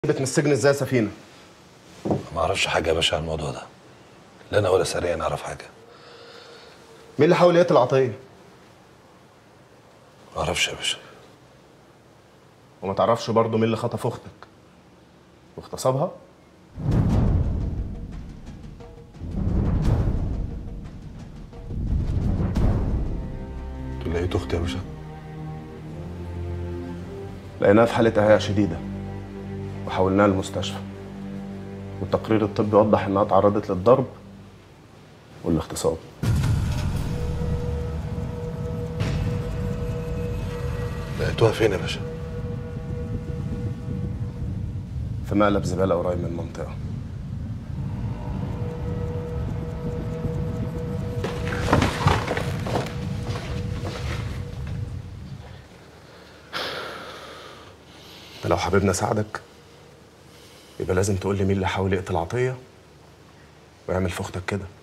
من السجن ازاي سفينه ما اعرفش حاجه يا باشا عن الموضوع ده لا انا ولا سريع نعرف حاجه مين اللي حاول يقتل عطيه ما اعرفش يا باشا وما تعرفش برضه مين اللي خطف اختك واغتصبها انتوا لقيتوا اختي يا باشا لقيناها في حاله اهياء شديده وحولناها المستشفى والتقرير الطبي وضح انها تعرضت للضرب والاغتصاب لقيتوها فين يا باشا في مقلب زباله قريب من المنطقه انت لو حاببني اساعدك يبقى لازم تقول لي مين اللي حاول يقتل عطيه ويعمل في اختك كده